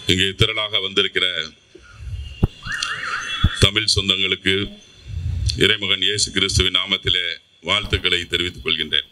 இங்கே திரளாக வந்திருக்கிற தமிழ் சொந்தங்களுக்கு இறைமகன் இயேசு கிறிஸ்துவின் நாமத்திலே வாழ்த்துக்களை தெரிவித்துக் கொள்கின்றேன்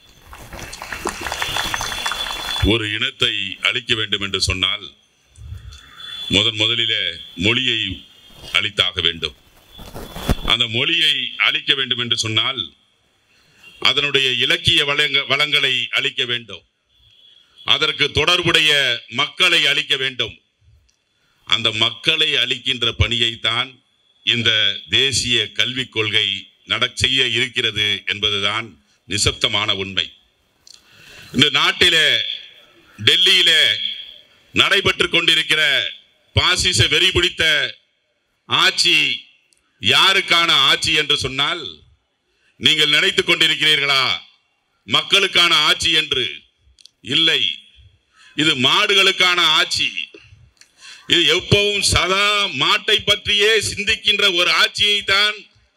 ஒரு இனத்தை அழிக்க வேண்டும் என்று சொன்னால் முதன் முதலிலே மொழியை அழித்தாக வேண்டும் அந்த மொழியை அழிக்க வேண்டும் என்று சொன்னால் அதனுடைய இலக்கிய வளங்க வளங்களை அழிக்க வேண்டும் அதற்கு தொடர்புடைய மக்களை அழிக்க வேண்டும் அந்த மக்களை அழிக்கின்ற பணியைத்தான் இந்த தேசிய கல்விக் கொள்கை நட செய்ய இருக்கிறது என்பதுதான் நிசப்தமான உண்மை இந்த நாட்டிலே டெல்லியிலே நடைபெற்று கொண்டிருக்கிற பாசிச வெறி பிடித்த ஆட்சி யாருக்கான ஆட்சி என்று சொன்னால் நீங்கள் நினைத்துக் கொண்டிருக்கிறீர்களா மக்களுக்கான ஆட்சி என்று இல்லை இது மாடுகளுக்கான ஆட்சி இது எப்பவும் சதா மாட்டை பற்றியே சிந்திக்கின்ற ஒரு ஆட்சியை தான்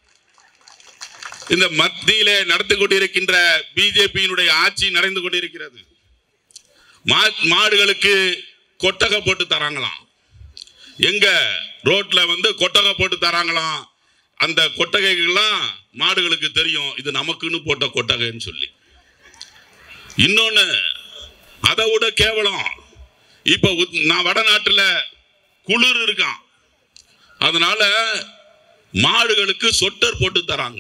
இந்த மத்தியிலே நடந்து கொண்டிருக்கின்ற பிஜேபியினுடைய ஆட்சி நடந்து கொண்டிருக்கிறது மா- மாடுகளுக்கு கொட்டகை போட்டு தராங்களாம் எங்க ரோட்ல வந்து கொட்டகை போட்டு தராங்களாம் அந்த கொட்டகைகள்லாம் மாடுகளுக்கு தெரியும் இது நமக்குன்னு போட்ட கொட்டகைன்னு சொல்லி இன்னொன்னு அதை விட கேவலம் இப்ப உத்- நான் வடநாட்டுல குளிர் இருக்கான் அதனால மாடுகளுக்கு சொட்டர் போட்டு தராங்க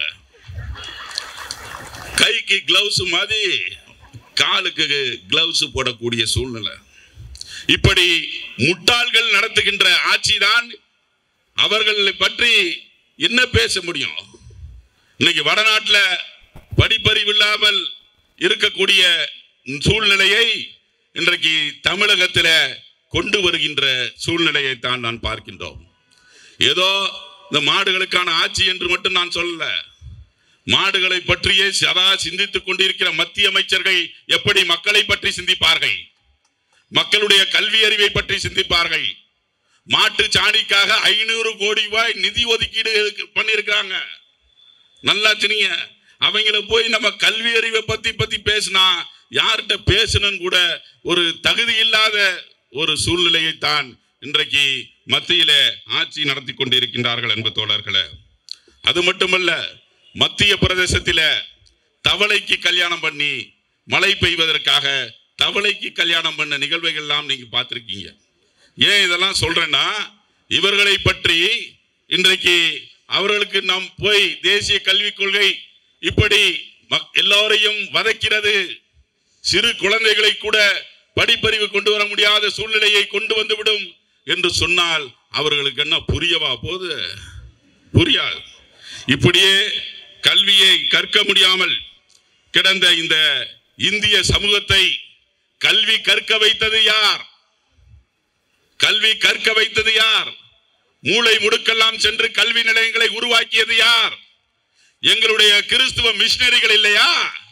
கைக்கு கிளவுஸ் மாதிரி காலுக்கு கிளவுஸ் போடக்கூடிய சூழ்நிலை இப்படி முட்டாள்கள் நடத்துகின்ற ஆட்சிதான் அவர்களை பற்றி என்ன பேச முடியும் இன்னைக்கு வடநாட்டுல படிப்பறிவு இல்லாமல் இருக்கக்கூடிய சூழ்நிலையை இன்றைக்கு தமிழகத்தில் கொண்டு வருகின்ற சூழ்நிலையை தான் நான் பார்க்கின்றோம் ஏதோ இந்த மாடுகளுக்கான ஆட்சி என்று மட்டும் நான் சொல்லல மாடுகளை பற்றியே சதா சிந்தித்துக் கொண்டிருக்கிற மத்திய அமைச்சர்கள் எப்படி மக்களை பற்றி சிந்திப்பார்கள் மக்களுடைய கல்வி அறிவை பற்றி சிந்திப்பார்கள் மாட்டு சாணிக்காக ஐநூறு கோடி ரூபாய் நிதி ஒதுக்கீடு பண்ணியிருக்காங்க நல்லா தெரியுங்க அவங்கள போய் நம்ம கல்வி அறிவை பத்தி பத்தி பேசினா யார்கிட்ட பேசணும்னு கூட ஒரு தகுதி இல்லாத ஒரு சூழ்நிலையை தான் இன்றைக்கு மத்தியிலே ஆட்சி நடத்தி கொண்டிருக்கின்றார்கள் என்பது தோழர்களே அது மட்டுமல்ல மத்திய பிரதேசத்தில தவளைக்கு கல்யாணம் பண்ணி மழை பெய்வதற்காக தவளைக்கு கல்யாணம் பண்ண நிகழ்வுகள் எல்லாம் நீங்க பார்த்திருக்கீங்க ஏன் இதெல்லாம் சொல்றேன்னா இவர்களை பற்றி இன்றைக்கு அவர்களுக்கு நாம் போய் தேசிய கல்விக் கொள்கை இப்படி மக்- எல்லோரையும் வதைக்கிறது சிறு குழந்தைகளை கூட படிப்பறிவு கொண்டு வர முடியாத சூழ்நிலையை கொண்டு வந்துவிடும் என்று சொன்னால் அவர்களுக்கு என்ன புரியவா போது புரியாது இப்படியே கல்வியை கற்க முடியாமல் கிடந்த இந்த இந்திய சமூகத்தை கல்வி கற்க வைத்தது யார் கல்வி கற்க வைத்தது யார் மூளை முடுக்கெல்லாம் சென்று கல்வி நிலையங்களை உருவாக்கியது யார் எங்களுடைய கிறிஸ்துவ மிஷினரிகள் இல்லையா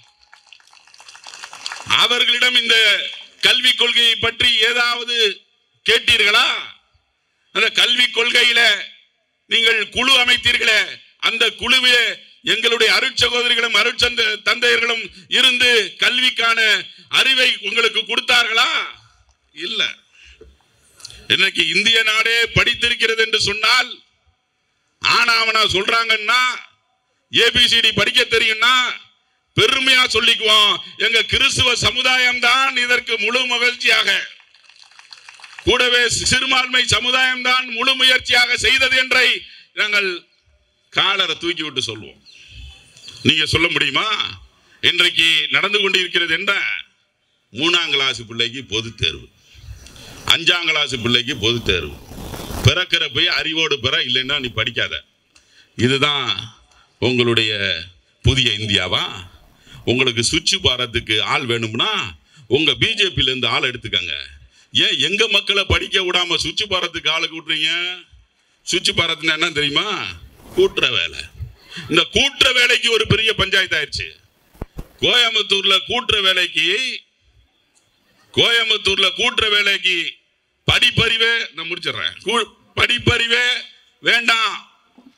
அவர்களிடம் இந்த கல்வி கொள்கையை பற்றி ஏதாவது கேட்டீர்களா அந்த கல்வி கொள்கையில நீங்கள் குழு அமைத்தீர்களே அந்த குழுவிலே எங்களுடைய அருட்சகோதரிகளும் அருட்சந்த தந்தையர்களும் இருந்து கல்விக்கான அறிவை உங்களுக்கு கொடுத்தார்களா இல்ல இன்னைக்கு இந்திய நாடே படித்திருக்கிறது என்று சொன்னால் ஆனாவனா சொல்றாங்கன்னா ஏபிசிடி படிக்க தெரியும்னா பெருமையா சொல்லிக்குவோம் எங்க கிறிஸ்துவ சமுதாயம் தான் இதற்கு முழு மகிழ்ச்சியாக கூடவே சிறுபான்மை சமுதாயம் தான் முழு முயற்சியாக செய்தது என்றை நாங்கள் காலரை தூக்கி விட்டு சொல்லுவோம் நீங்க சொல்ல முடியுமா இன்றைக்கு நடந்து கொண்டிருக்கிறது என்ன மூணாம் கிளாஸ் பிள்ளைக்கு பொது தேர்வு அஞ்சாம் கிளாஸ் பிள்ளைக்கு பொது தேர்வு பிறக்கிற போய் அறிவோடு பெற இல்லைன்னா நீ படிக்காத இதுதான் உங்களுடைய புதிய இந்தியாவா உங்களுக்கு சுவிட்ச் பாரத்துக்கு ஆள் வேணும்னா உங்க பிஜேபியில இருந்து ஆள் எடுத்துக்கங்க ஏன் எங்க மக்களை படிக்க விடாம சுவிட்ச் பாரத்துக்கு ஆளுக்கு விட்டுறீங்க சுவிட்ச் பாரத்னா என்ன தெரியுமா கூட்டுற வேலை இந்த கூட்டுற வேலைக்கு ஒரு பெரிய பஞ்சாயத்து ஆயிடுச்சு கோயம்புத்தூர்ல கூட்டுற வேலைக்கு கோயம்புத்தூர்ல கூட்டுற வேலைக்கு படிப்பறிவே நான் முடிச்சிடுறேன் கூ- படிப்பறிவே வேண்டாம்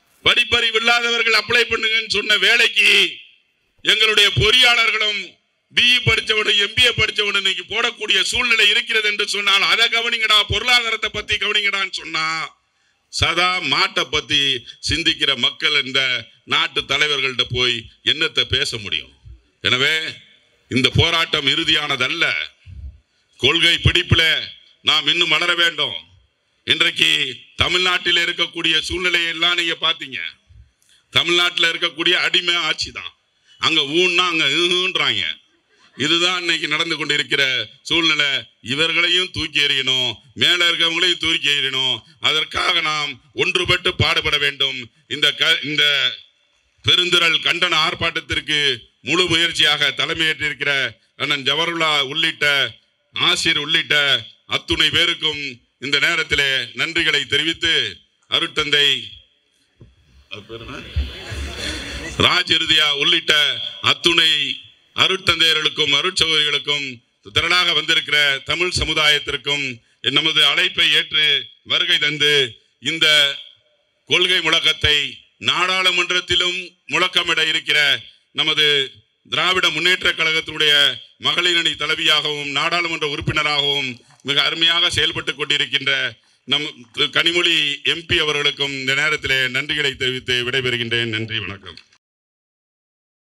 படிப்பறிவு இல்லாதவர்கள் அப்ளை பண்ணுங்கன்னு சொன்ன வேலைக்கு எங்களுடைய பொறியாளர்களும் பிஇ படிச்சவனு எம்பிஏ படிச்சவனு இன்னைக்கு போடக்கூடிய சூழ்நிலை இருக்கிறது என்று சொன்னால் அதை கவனிங்கடா பொருளாதாரத்தை பத்தி கவனிங்கடான்னு சொன்னா சதா மாட்டை பத்தி சிந்திக்கிற மக்கள் இந்த நாட்டு தலைவர்கள்ட்ட போய் என்னத்தை பேச முடியும் எனவே இந்த போராட்டம் இறுதியானதல்ல கொள்கை பிடிப்புல நாம் இன்னும் வளர வேண்டும் இன்றைக்கு தமிழ்நாட்டில் இருக்கக்கூடிய சூழ்நிலையை எல்லாம் நீங்க பாத்தீங்க தமிழ்நாட்டில் இருக்கக்கூடிய அடிமை ஆட்சி தான் அங்க ஊன்னா அங்க ஈன்றாங்க இதுதான் இன்னைக்கு நடந்து கொண்டிருக்கிற சூழ்நிலை இவர்களையும் தூக்கி எறியணும் மேல இருக்கவங்களையும் தூக்கி எறியணும் அதற்காக நாம் ஒன்றுபட்டு பாடுபட வேண்டும் இந்த க இந்த பெருந்திரள் கண்டன ஆர்ப்பாட்டத்திற்கு முழு முயற்சியாக தலைமையேற்றிருக்கிற அண்ணன் ஜவஹர்லா உள்ளிட்ட ஆசிரியர் உள்ளிட்ட அத்துணை பேருக்கும் இந்த நேரத்திலே நன்றிகளை தெரிவித்து அருட்தந்தை அவர் பேர் என்ன? ராஜ் இறுதியா உள்ளிட்ட அத்துணை அருட்தந்தையர்களுக்கும் அருட்சகோதரிகளுக்கும் திரளாக வந்திருக்கிற தமிழ் சமுதாயத்திற்கும் நமது அழைப்பை ஏற்று வருகை தந்து இந்த கொள்கை முழக்கத்தை நாடாளுமன்றத்திலும் முழக்கமிட இருக்கிற நமது திராவிட முன்னேற்ற கழகத்தினுடைய மகளிரணி தலைவியாகவும் நாடாளுமன்ற உறுப்பினராகவும் மிக அருமையாக செயல்பட்டு கொண்டிருக்கின்ற நம் திரு கனிமொழி எம்பி அவர்களுக்கும் இந்த நேரத்திலே நன்றிகளை தெரிவித்து விடைபெறுகின்றேன் நன்றி வணக்கம்